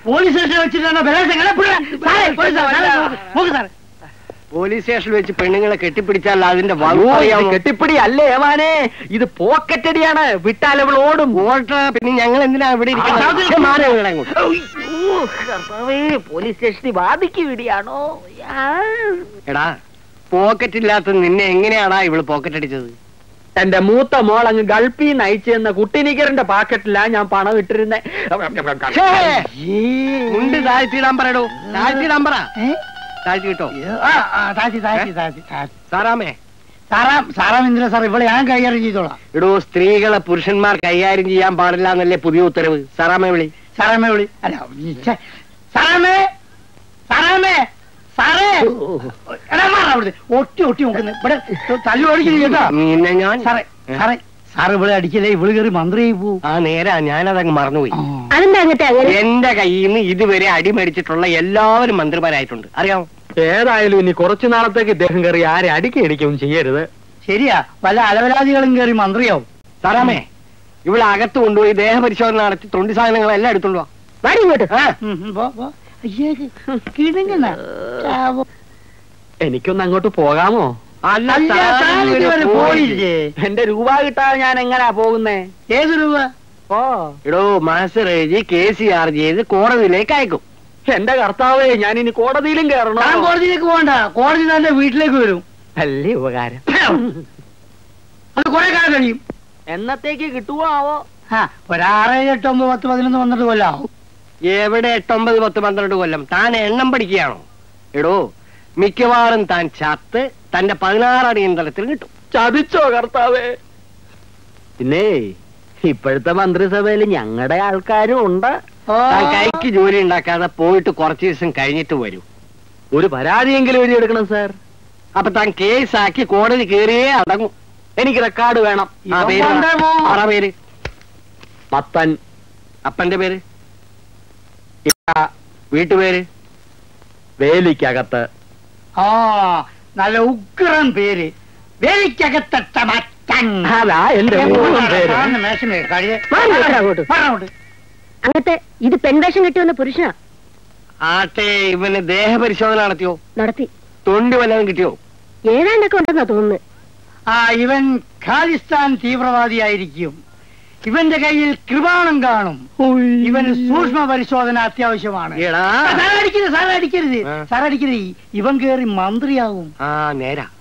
Police സ്റ്റേഷനിൽ വെച്ചിട്ടാണ് ബലാത്സംഗം സാറേ പോലീസ് സാറേ, നോക്ക് സാറേ പോലീസ് സ്റ്റേഷനിൽ വെച്ച് പെണ്ണുങ്ങളെ കെട്ടിപ്പിടിച്ചാൽ അതിന്റെ അയ്യോ, ഇത് വകുപ്പ് കെട്ടിപ്പിടി അല്ലേ ഏമാനെ ഇത് പോക്കറ്റടിയാണ് വിട്ടാൽ അവൾ ഓടും ഓട്ട പിന്നെ ഞങ്ങൾ എന്തിനാ ഇവിടെ ഇരിക്കുന്നത് ആ, ഛെ, മാറ് നിങ്ങളെ അങ്ങോട്ട്. അയ്യോ, കർത്താവേ, പോലീസ് സ്റ്റേഷനിൽ വാദിക്ക് വിടിയാണോ എടാ പോക്കറ്റ് ഇല്ലാത്ത നിന്നെ എങ്ങനെയാടാ ഇവള് പോക്കറ്റ് അടിച്ചത് എന്റെ മൂത്ത മോൾ അങ്ങ് ഗൾഫിൽ നിന്ന് അയച്ചു തന്ന കുട്ടിനിക്കറിന്റെ പാക്കറ്റിലാ ഞാൻ പണം ഇട്ടിരുന്നേ ഛേ, മുണ്ട് താഴ്ത്തിയിടാൻ പറയടോ താഴ്ത്തിയിടാൻ പറ താഴ്ത്തി കിട്ടോ ആ, ആ, താഴ്ത്തി താഴ്ത്തി താഴ്ത്തി താഴ്ത്തി സാറാമേ സാറാം സാറാം എന്തിനാ സാർ ഇവിടെ ഞാൻ കൈകാര്യം ചെയ്തോളാം എടോ സ്ത്രീകളെ പുരുഷന്മാർ കൈകാര്യം ചെയ്യാൻ പാടില്ല എന്നല്ലേ പുതിയ ഉത്തരവ് സാറാമേ വിളി സാറാമ്മ വിളി അല്ല ഈ ഛെ, സാറാമ്മേ സാറാമ്മേ സാറേ എടാ മാറാ അവിടുത്തെ ഒട്ടി ഒട്ടി നോക്കുന്നു ഇവിടെ തല്ലു ഓടിക്കുന്നു കേട്ടോ നിന്നെ ഞാൻ സാറേ സാറേ സാറ് ഇവിടെ അടിക്കില്ലേ ഇവള് കയറി മന്ത്രിയായി പോവും ആ നേരാ ഞാനതങ്ങ് മറന്നുപോയി അതെന്താ അങ്ങത്തെ അങ്ങനെ എന്റെ കയ്യിൽ നിന്ന് ഇതുവരെ അടിമേടിച്ചിട്ടുള്ള എല്ലാവരും മന്ത്രിമാരായിട്ടുണ്ട് അറിയാമോ ഏതായാലും ഇനി കുറച്ചു നാളത്തേക്ക് ഇദ്ദേഹം കയറി ആരെ അടിക്കടിക്കും ചെയ്യരുത് ശരിയാ പല അലവലാദികളും കയറി മന്ത്രിയാവും സാറാമേ ഇവിടെ അകത്ത് കൊണ്ടുപോയി ദേഹപരിശോധന നടത്തി തൊണ്ടി സാധനങ്ങളെല്ലാം എടുത്തോണ്ട് വാ വാടി ഇങ്ങോട്ട് ആ, ഉം, ഉം, പോ, പോ. അയ്യേ കിണുങ്ങുന്ന ചാവോ. എനിക്കൊന്ന് അങ്ങോട്ട് പോകാമോ അല്ല അല്ല, സാർ താൻ ഇതുവരെ ഇതുവരെ പോയില്ലേ? പോയില്ലേ എന്റെ രൂപ കിട്ടാതെ ഞാൻ എങ്ങനാ പോകുന്നേ ഏത് രൂപ ഓ എടോ മാസ്റ്റർ എഴുതി കേസ് ചാർജ് ചെയ്ത് കോടതിയിലേക്ക് അയക്കും എന്റെ കർത്താവേ ഞാൻ ഇനി കോടതിയിലും കയറണോ താൻ കോടതിയിലേക്ക് പോകണ്ട കോടതി തന്റെ വീട്ടിലേക്ക് വരും വലിയ ഉപകാരം അത് കുറെ കാലം കഴിയും എന്നത്തേക്ക് കിട്ടുവോ ആവോ ആ ഒരാറ് എട്ട് ഒമ്പത് പത്ത് പതിനൊന്ന് പന്ത്രണ്ട് കൊല്ലാവും എവിടെ എട്ടൊമ്പത് പത്ത് പന്ത്രണ്ട് കൊല്ലം താൻ എണ്ണം പഠിക്കുകയാണോ എടോ മിക്കവാറും താൻ ചത്ത് തന്റെ പതിനാറടി ഇന്ധനത്തിൽ കിട്ടും ചതിച്ചോ കർത്താവേ പിന്നെ ഇപ്പോഴത്തെ മന്ത്രിസഭയിൽ ഞങ്ങളുടെ ആൾക്കാരും ഉണ്ട് താൻ കൈക്ക് ജോലി ഉണ്ടാക്കാതെ പോയിട്ട് കുറച്ച് ദിവസം കഴിഞ്ഞിട്ട് വരൂ ഒരു പരാതിയെങ്കിലും എഴുതിയെടുക്കണം സാർ അപ്പൊ താൻ കേസാക്കി കോടതി കയറിയേ അടങ്ങും എനിക്ക് റെക്കോർഡ് വേണം ആ പേര് പറ. ഇവൻ പണ്ടേ പറ പേര് പത്തൻ അപ്പന്റെ പേര് വീട്ടുപേര് വേലിക്കകത്ത് ആ നല്ല ഉഗ്രൻ പേര് വേലിക്കകത്തട്ട മത്തൻ അതാ എന്റെ മൂന്നും പേര് സാറിന് മേശമേ കഴിയെ മാറി നിൽക്കടാ അങ്ങോട്ട്. പറഞ്ഞോട്ട് അങ്ങത്തെ ഇത് പെൺവേഷം കെട്ടി വന്ന പുരുഷനാ ആട്ടെ ഇവന് ദേഹപരിശോധന നടത്തിയോ നടത്തി തൊണ്ടി വല്ലതും കിട്ടിയോ ഏതാണ്ടൊക്കെ ഉണ്ടെന്നാ തോന്നുന്നു ആ ഇവൻ ഖാലിസ്ഥാൻ തീവ്രവാദിയായിരിക്കും ഇവന്റെ കയ്യിൽ കൃപാണം കാണും ഇവന് സൂക്ഷ്മ പരിശോധന അത്യാവശ്യമാണ് എടാ സാർ അടിക്കരുത് സാർ അടിക്കരുത് ആ. സാർ അടിക്കരുത് ഇവൻ കേറി മന്ത്രിയാവും ആ നേരാ